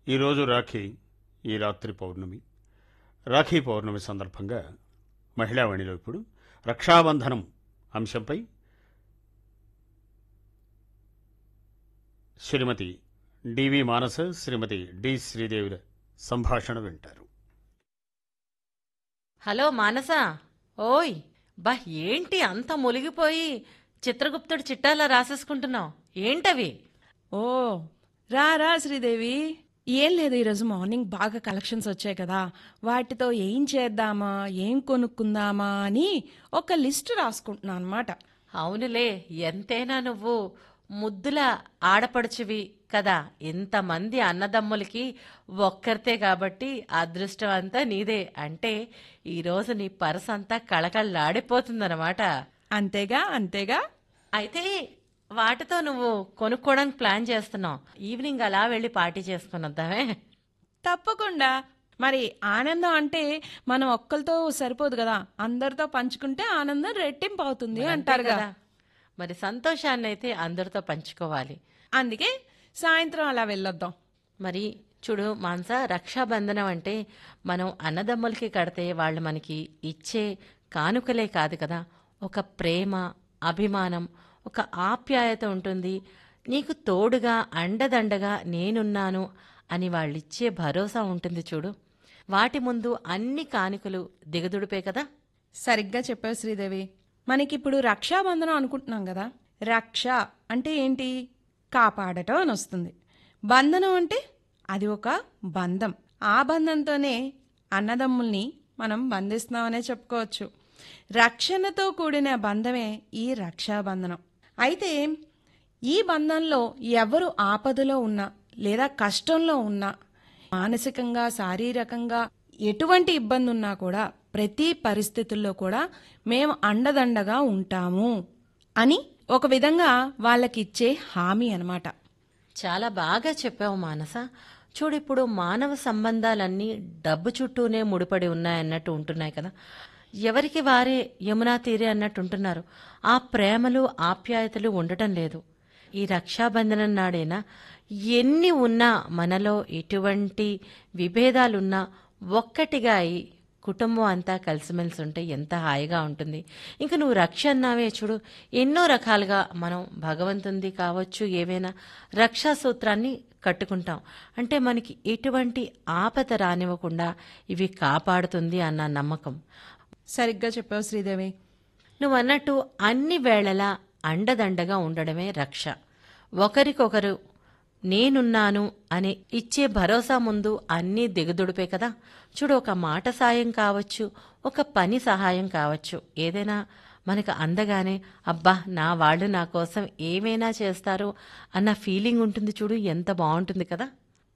ఈరోజు రాఖీ ఈ రాత్రి పౌర్ణమి రాఖీ పౌర్ణమి సందర్భంగా మహిళావాణిలో ఇప్పుడు రక్షాబంధనం అంశంపై శ్రీమతి డివి మానస శ్రీమతి డి శ్రీదేవిల సంభాషణ వింటారు హలో మానస ఓయ్ బా ఏంటి అంత మునిగిపోయి చిత్రగుప్తుడు చిట్టాలా రాసేసుకుంటున్నావు ఏంటవి ఓ రా రా శ్రీదేవి ఏం లేదు ఈరోజు మార్నింగ్ బాగా కలెక్షన్స్ వచ్చాయి కదా వాటితో ఏం చేద్దామా ఏం కొనుక్కుందామా అని ఒక లిస్ట్ రాసుకుంటున్నాను అనమాట అవునులే ఎంతైనా నువ్వు ముద్దుల ఆడపడుచువి కదా ఇంతమంది అన్నదమ్ములకి ఒక్కరితే కాబట్టి అదృష్టం అంతా నీదే అంటే ఈరోజు నీ పర్స్ అంతా కళకళలాడిపోతుందన్నమాట అంతేగా అంతేగా అయితే వాటితో నువ్వు కొనుక్కోవడానికి ప్లాన్ చేస్తున్నావు ఈవినింగ్ అలా వెళ్ళి పార్టీ చేసుకుని వద్దామే తప్పకుండా మరి ఆనందం అంటే మనం ఒక్కరితో సరిపోదు కదా అందరితో పంచుకుంటే ఆనందం రెట్టింపు అవుతుంది మరి అంతే అంటారు కదా కదా మరి సంతోషాన్ని అయితే అందరితో పంచుకోవాలి అందుకే సాయంత్రం అలా వెళ్ళొద్దాం మరి చూడు మాన్స రక్షాబంధనం అంటే మనం అన్నదమ్ములకి కడితే వాళ్ళు మనకి ఇచ్చే కానుకలే కాదు కదా ఒక ప్రేమ అభిమానం ఒక ఆప్యాయత ఉంటుంది నీకు తోడుగా అండదండగా నేనున్నాను అని వాళ్ళిచ్చే భరోసా ఉంటుంది చూడు వాటి ముందు అన్ని కానుకలు దిగదుడిపే కదా సరిగ్గా చెప్పావు శ్రీదేవి మనకిప్పుడు రక్షాబంధనం అనుకుంటున్నాం కదా రక్ష అంటే ఏంటి కాపాడటం అని వస్తుంది బంధనం అంటే అది ఒక బంధం ఆ బంధంతోనే అన్నదమ్ముల్ని మనం బంధిస్తున్నామనే చెప్పుకోవచ్చు రక్షణతో కూడిన బంధమే ఈ రక్షాబంధనం అయితే ఈ బంధంలో ఎవరు ఆపదలో ఉన్నా లేదా కష్టంలో ఉన్నా మానసికంగా శారీరకంగా ఎటువంటి ఇబ్బంది ఉన్నా కూడా ప్రతి పరిస్థితుల్లో కూడా మేము అండదండగా ఉంటాము అని ఒక విధంగా వాళ్ళకిచ్చే హామీ అన్నమాట చాలా బాగా చెప్పావు మానస చూడు ఇప్పుడు మానవ సంబంధాలన్నీ డబ్బు చుట్టూనే ముడిపడి ఉన్నాయన్నట్టు ఉంటున్నాయి కదా ఎవరికి వారే యమునా తీరే అన్నట్టు ఉంటున్నారు ఆ ప్రేమలు ఆప్యాయతలు ఉండటం లేదు ఈ రక్షాబంధనం నాడైనా ఎన్ని ఉన్నా మనలో ఎటువంటి విభేదాలున్నా ఒక్కటిగా అయి కుటుంబం అంతా కలిసిమెలిసి ఉంటే ఎంత హాయిగా ఉంటుంది ఇంకా నువ్వు రక్ష అన్నావే చూడు ఎన్నో రకాలుగా మనం భగవంతుంది కావచ్చు ఏవైనా రక్షా సూత్రాన్ని కట్టుకుంటాం అంటే మనకి ఎటువంటి ఆపద రానివ్వకుండా ఇవి కాపాడుతుంది అన్న నమ్మకం సరిగ్గా చెప్పావు శ్రీదేవి నువ్వు అన్నట్టు అన్ని వేళలా అండదండగా ఉండడమే రక్ష ఒకరికొకరు నేనున్నాను అనే ఇచ్చే భరోసా ముందు అన్నీ దిగదుడిపే కదా చూడు ఒక మాట సాయం కావచ్చు ఒక పని సహాయం కావచ్చు ఏదైనా మనకు అందగానే అబ్బా నా వాళ్ళు నా కోసం ఏమైనా చేస్తారు అన్న ఫీలింగ్ ఉంటుంది చూడు ఎంత బాగుంటుంది కదా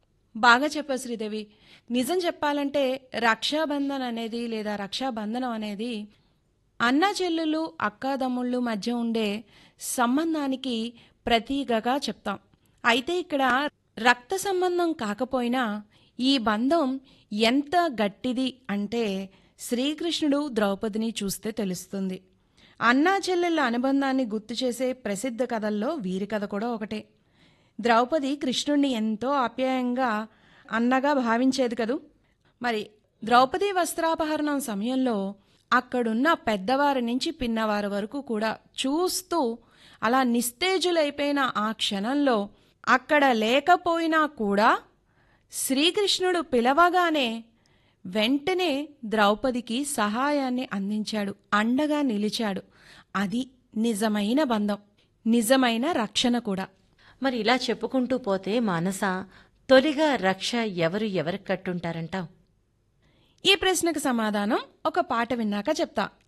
బాగా చెప్పావు శ్రీదేవి నిజం చెప్పాలంటే రక్షాబంధన్ అనేది లేదా రక్షాబంధనం అనేది అన్న చెల్లెలు అక్కాదమ్ముళ్ళు మధ్య ఉండే సంబంధానికి ప్రతీకగా చెప్తాం అయితే ఇక్కడ రక్త సంబంధం కాకపోయినా ఈ బంధం ఎంత గట్టిది అంటే శ్రీకృష్ణుడు ద్రౌపదిని చూస్తే తెలుస్తుంది అన్నా చెల్లెళ్ళ అనుబంధాన్ని గుర్తు చేసే ప్రసిద్ధ కథల్లో వీరి కథ కూడా ఒకటే ద్రౌపది కృష్ణుణ్ణి ఎంతో ఆప్యాయంగా అన్నగా భావించేది కదూ మరి ద్రౌపది వస్త్రాపహరణం సమయంలో అక్కడున్న పెద్దవారి నుంచి పిన్నవారి వరకు కూడా చూస్తూ అలా నిస్తేజులైపోయిన ఆ క్షణంలో అక్కడ లేకపోయినా కూడా శ్రీకృష్ణుడు పిలవగానే వెంటనే ద్రౌపదికి సహాయాన్ని అందించాడు అండగా నిలిచాడు అది నిజమైన బంధం నిజమైన రక్షణ కూడా మరి ఇలా చెప్పుకుంటూ పోతే మానస తొలిగా రక్ష ఎవరు ఎవరికి కట్టుంటారంటావు ఈ ప్రశ్నకు సమాధానం ఒక పాట విన్నాక చెప్తా